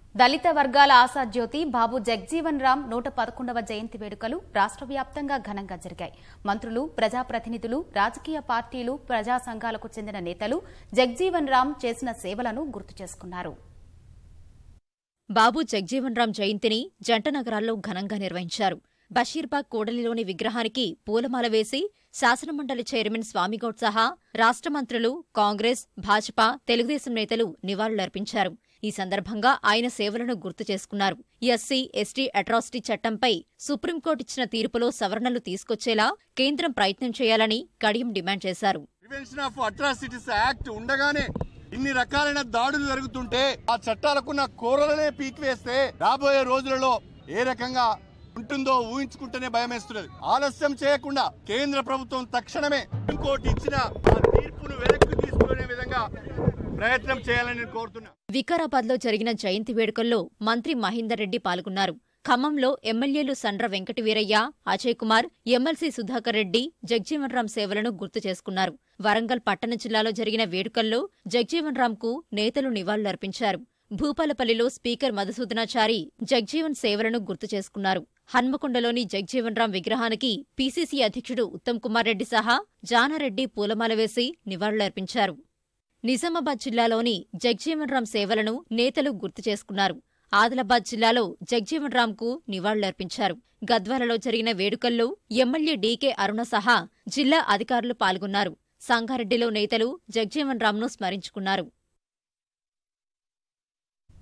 దళిత వర్గాల ఆశాజ్యోతి బాబు జగ్జీవన్ రామ్ నూట పదకొండవ జయంతి వేడుకలు రాష్ట్ర వ్యాప్తంగా ఘనంగా జరిగాయి మంత్రులు ప్రజాప్రతినిధులు రాజకీయ పార్టీలు ప్రజా సంఘాలకు చెందిన నేతలు జగ్జీవన్ రామ్ చేసిన సేవలను గుర్తు చేసుకున్నారు బాబు జగ్జీవన్ రామ్ జయంతిని జంట నగరాల్లో ఘనంగా నిర్వహించారు బషీర్బాగ్ కూడలిలోని విగ్రహానికి పూలమాల వేసి శాసనమండలి చైర్మన్ స్వామిగౌడ్ సహా రాష్ట్ర మంత్రులు కాంగ్రెస్ భాజపా తెలుగుదేశం నేతలు నివాళులర్పించారు ఈ సందర్భంగా ఆయన సేవలను గుర్తు చేసుకున్నారు ఎస్సీ ఎస్టీ అట్రాసిటీ చట్టంపై సుప్రీంకోర్టు ఇచ్చిన తీర్పులో సవరణలు తీసుకొచ్చేలా కేంద్రం ప్రయత్నం చేయాలని కడియం డిమాండ్ చేశారు ప్రివెన్షన్ ఆఫ్ అట్రాసిటీస్ యాక్ట్ ఉండగానే ఇన్ని రకాలైన దాడులు జరుగుతుంటే ఆ చట్టాలకున్న కోరలనే పీకివేస్తే రాబోయే రోజులలో ఏ రకంగా ఉంటుందో ఊహించుకుంటేనే భయం వేస్తున్నది ఆలస్యం చేయకుండా కేంద్ర ప్రభుత్వం తక్షణమే ఇంకోటి ఇచ్చిన ఆ తీర్పును వెనక్కి తీసుకునే విధంగా ప్రయత్నం చేయాలని నేను కోరుతున్నా వికారాబాద్లో జరిగిన జయంతి వేడుకల్లో మంత్రి మహేందర్ రెడ్డి పాల్గొన్నారు ఖమ్మంలో ఎమ్మెల్యేలు సండ్ర వెంకటి వీరయ్య అజయ్ కుమార్ ఎమ్మెల్సీ సుధాకర్ రెడ్డి జగ్జీవన్ రామ్ సేవలను గుర్తు చేసుకున్నారు వరంగల్ పట్టణ జిల్లాలో జరిగిన వేడుకల్లో జగ్జీవన్ రామ్కు నేతలు నివాళులర్పించారు భూపాలపల్లిలో స్పీకర్ మధుసూదనాచారి జగ్జీవన్ సేవలను గుర్తు చేసుకున్నారు హన్మకొండలోని జగ్జీవన్ రామ్ విగ్రహానికి పీసీసీ అధ్యక్షుడు ఉత్తమ్ కుమార్ రెడ్డి సహా జానారెడ్డి పూలమాల వేసి నివాళులర్పించారు నిజామాబాద్ జిల్లాలోని జగ్జీవన్ రామ్ సేవలను నేతలు గుర్తు చేసుకున్నారు ఆదిలాబాద్ జిల్లాలో జగ్జీవన్ రామ్కు నివాళులర్పించారు గద్వాలలో జరిగిన వేడుకల్లో ఎమ్మెల్యే డీకే అరుణ సహా జిల్లా అధికారులు పాల్గొన్నారు సంగారెడ్డిలో నేతలు జగ్జీవన్ రామ్ను స్మరించుకున్నారు